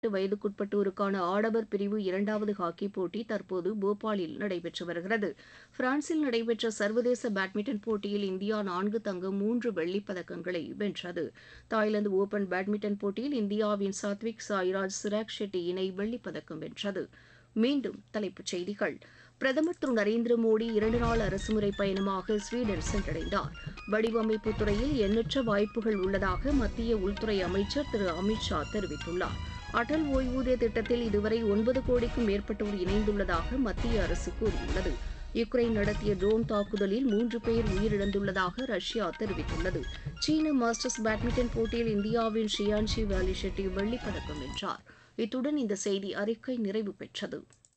வயதுக்குட்பட்டோருக்கான ஆடவர் பிரிவு இரண்டாவது ஹாக்கி போட்டி தற்போது போபாலில் நடைபெற்று வருகிறது பிரான்சில் நடைபெற்ற சர்வதேச பேட்மிண்டன் போட்டியில் இந்தியா நான்கு தங்கம் மூன்று வெள்ளிப் பதக்கங்களை வென்றது தாய்லாந்து ஓபன் பேட்மிண்டன் போட்டியில் இந்தியாவின் சாத்விக் சாய்ராஜ் சிராக் ஷெட்டி இணை வெள்ளிப் பதக்கம் வென்றது மீண்டும் தலைப்புச் செய்திகள் பிரதமர் திரு நரேந்திர மோடி இரண்டு நாள் அரசுமுறை பயணமாக ஸ்வீடன் சென்றடைந்தார் வடிவமைப்பு துறையில் எண்ணற்ற வாய்ப்புகள் உள்ளதாக மத்திய உள்துறை அமைச்சர் திரு அமித் ஷா தெரிவித்துள்ளார் அடல் ஓய்வூதிய திட்டத்தில் இதுவரை ஒன்பது கோடிக்கும் மேற்பட்டோர் இணைந்துள்ளதாக மத்திய அரசு கூறியுள்ளது யுக்ரைன் நடத்திய ட்ரோன் தாக்குதலில் மூன்று பேர் உயிரிழந்துள்ளதாக ரஷ்யா தெரிவித்துள்ளது சீன மாஸ்டர்ஸ் பேட்மிண்டன் போட்டியில் இந்தியாவின் ஷியான்ஷி வேலி ஷெட்டி வெள்ளிப் பதக்கம் வென்றார் இத்துடன் இந்த செய்தி அறிக்கை நிறைவு பெற்றது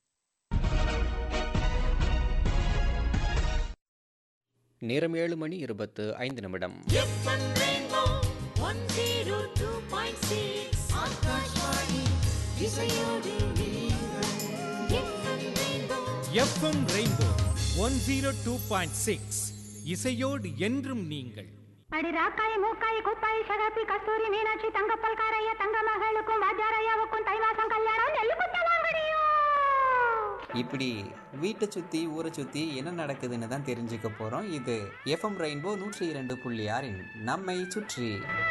நேரம் ஏழு மணி இருபத்து ஐந்து நிமிடம் FM Rainbow one zero two point six Akashvani இசையோடு நீங்கள் FM Rainbow FM Rainbow one zero two point six இசையோடு என்றும் நீங்கள் அடி ராக்காய் மூக்காய் குப்பாய் சகப்பி கஸ்தூரி மீனாட்சி தங்கப்பல் காரைய தங்க மகளுக்கும் வாஜாரையாவுக்கும் தை மாசம் கல்யாணம் நெல்லு குத்தலாங்கடியோ இப்படி வீட்டை சுற்றி ஊரை சுற்றி என்ன நடக்குதுன்னு தான் தெரிஞ்சுக்க போகிறோம் இது எஃப்எம் ரெயின்போ நூற்றி இரண்டு புள்ளி ஆறின் நம்மை சுற்றி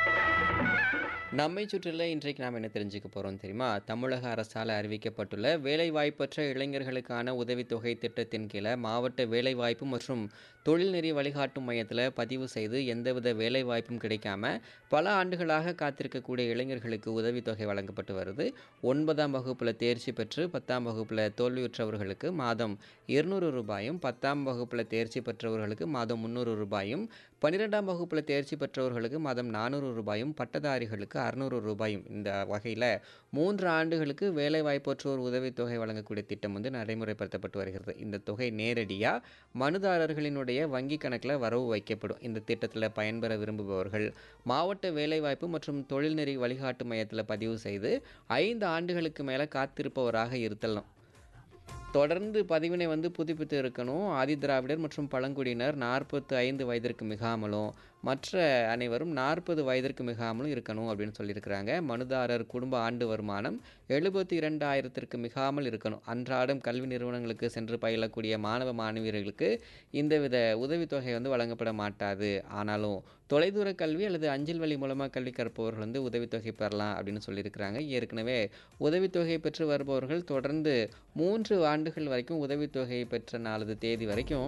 நம்மை சுற்றில இன்றைக்கு நாம் என்ன தெரிஞ்சுக்க போகிறோம் தெரியுமா தமிழக அரசால் அறிவிக்கப்பட்டுள்ள வேலைவாய்ப்பற்ற இளைஞர்களுக்கான உதவித்தொகை திட்டத்தின் கீழே மாவட்ட வேலைவாய்ப்பு மற்றும் தொழில்நெறி வழிகாட்டும் மையத்தில் பதிவு செய்து எந்தவித வேலைவாய்ப்பும் கிடைக்காம பல ஆண்டுகளாக காத்திருக்கக்கூடிய இளைஞர்களுக்கு உதவித்தொகை வழங்கப்பட்டு வருது ஒன்பதாம் வகுப்பில் தேர்ச்சி பெற்று பத்தாம் வகுப்பில் தோல்வியுற்றவர்களுக்கு மாதம் இருநூறு ரூபாயும் பத்தாம் வகுப்பில் தேர்ச்சி பெற்றவர்களுக்கு மாதம் முந்நூறு ரூபாயும் பன்னிரெண்டாம் வகுப்பில் தேர்ச்சி பெற்றவர்களுக்கு மாதம் நானூறு ரூபாயும் பட்டதாரிகளுக்கு அறுநூறு ரூபாயும் இந்த வகையில் மூன்று ஆண்டுகளுக்கு வேலைவாய்ப்பற்றோர் உதவித்தொகை வழங்கக்கூடிய திட்டம் வந்து நடைமுறைப்படுத்தப்பட்டு வருகிறது இந்த தொகை நேரடியாக மனுதாரர்களினுடைய வங்கி கணக்கில் வரவு வைக்கப்படும் இந்த திட்டத்தில் பயன்பெற விரும்புபவர்கள் மாவட்ட வேலைவாய்ப்பு மற்றும் தொழில்நெறி வழிகாட்டு மையத்தில் பதிவு செய்து ஐந்து ஆண்டுகளுக்கு மேலே காத்திருப்பவராக இருத்தலாம் தொடர்ந்து பதிவினை வந்து புதுப்பித்து இருக்கணும் ஆதி திராவிடர் மற்றும் பழங்குடியினர் நாற்பத்து ஐந்து வயதிற்கு மிகாமலும் மற்ற அனைவரும் நாற்பது வயதிற்கு மிகாமலும் இருக்கணும் அப்படின்னு சொல்லியிருக்கிறாங்க மனுதாரர் குடும்ப ஆண்டு வருமானம் எழுபத்தி இரண்டாயிரத்திற்கு மிகாமல் இருக்கணும் அன்றாடம் கல்வி நிறுவனங்களுக்கு சென்று பயிலக்கூடிய மாணவ மாணவியர்களுக்கு இந்தவித உதவித்தொகை வந்து வழங்கப்பட மாட்டாது ஆனாலும் தொலைதூர கல்வி அல்லது அஞ்சல் வழி மூலமாக கல்வி கற்பவர்கள் வந்து உதவித்தொகை பெறலாம் அப்படின்னு சொல்லியிருக்கிறாங்க ஏற்கனவே உதவித்தொகை பெற்று வருபவர்கள் தொடர்ந்து மூன்று ஆண்டுகள் வரைக்கும் உதவித்தொகை பெற்ற நாலது தேதி வரைக்கும்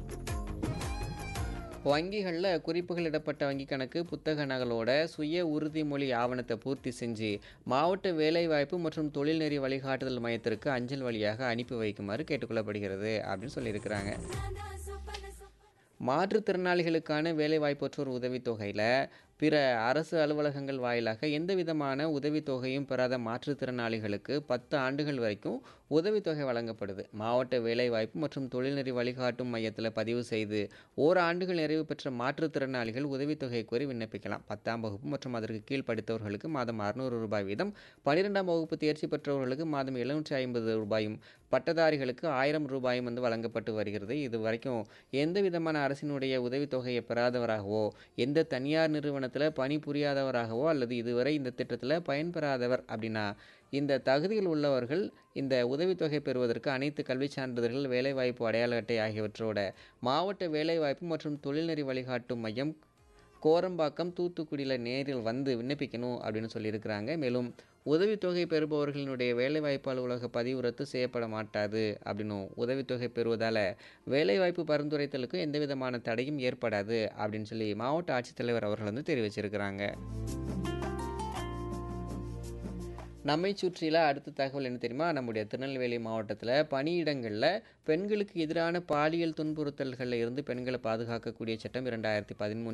வங்கிகளில் குறிப்புகள் இடப்பட்ட வங்கி கணக்கு புத்தக நகலோட சுய உறுதிமொழி ஆவணத்தை பூர்த்தி செஞ்சு மாவட்ட வேலைவாய்ப்பு மற்றும் தொழில்நெறி வழிகாட்டுதல் மையத்திற்கு அஞ்சல் வழியாக அனுப்பி வைக்குமாறு கேட்டுக்கொள்ளப்படுகிறது அப்படின்னு சொல்லியிருக்கிறாங்க மாற்றுத்திறனாளிகளுக்கான வேலைவாய்ப்பற்றோர் உதவித்தொகையில் பிற அரசு அலுவலகங்கள் வாயிலாக எந்த விதமான உதவித்தொகையும் பெறாத மாற்றுத்திறனாளிகளுக்கு பத்து ஆண்டுகள் வரைக்கும் உதவித்தொகை வழங்கப்படுது மாவட்ட வேலைவாய்ப்பு மற்றும் தொழில்நெறி வழிகாட்டும் மையத்தில் பதிவு செய்து ஓராண்டுகள் நிறைவு பெற்ற மாற்றுத்திறனாளிகள் உதவித்தொகை கோரி விண்ணப்பிக்கலாம் பத்தாம் வகுப்பு மற்றும் அதற்கு கீழ் படித்தவர்களுக்கு மாதம் அறுநூறு ரூபாய் வீதம் பன்னிரெண்டாம் வகுப்பு தேர்ச்சி பெற்றவர்களுக்கு மாதம் எழுநூற்றி ஐம்பது ரூபாயும் பட்டதாரிகளுக்கு ஆயிரம் ரூபாயும் வந்து வழங்கப்பட்டு வருகிறது இது வரைக்கும் எந்த விதமான அரசினுடைய உதவித்தொகையை பெறாதவராகவோ எந்த தனியார் நிறுவனத்தில் பணிபுரியாதவராகவோ அல்லது இதுவரை இந்த திட்டத்தில் பயன்பெறாதவர் அப்படின்னா இந்த தகுதியில் உள்ளவர்கள் இந்த உதவித்தொகை பெறுவதற்கு அனைத்து கல்விச் சான்றிதழ்கள் வேலைவாய்ப்பு அடையாள அட்டை ஆகியவற்றோட மாவட்ட வேலைவாய்ப்பு மற்றும் தொழில்நெறி வழிகாட்டும் மையம் கோரம்பாக்கம் தூத்துக்குடியில் நேரில் வந்து விண்ணப்பிக்கணும் அப்படின்னு சொல்லியிருக்கிறாங்க மேலும் உதவித்தொகை பெறுபவர்களினுடைய வேலைவாய்ப்பு அலுவலக பதிவு ரத்து செய்யப்பட மாட்டாது அப்படின்னும் உதவித்தொகை பெறுவதால் வேலைவாய்ப்பு பரிந்துரைத்தலுக்கு எந்த விதமான தடையும் ஏற்படாது அப்படின்னு சொல்லி மாவட்ட ஆட்சித்தலைவர் அவர்கள் வந்து தெரிவிச்சிருக்கிறாங்க நம்மை சுற்றில அடுத்த தகவல் என்ன தெரியுமா நம்முடைய திருநெல்வேலி மாவட்டத்தில் பணியிடங்களில் பெண்களுக்கு எதிரான பாலியல் துன்புறுத்தல்களில் இருந்து பெண்களை பாதுகாக்கக்கூடிய சட்டம் இரண்டாயிரத்தி பதிமூன்று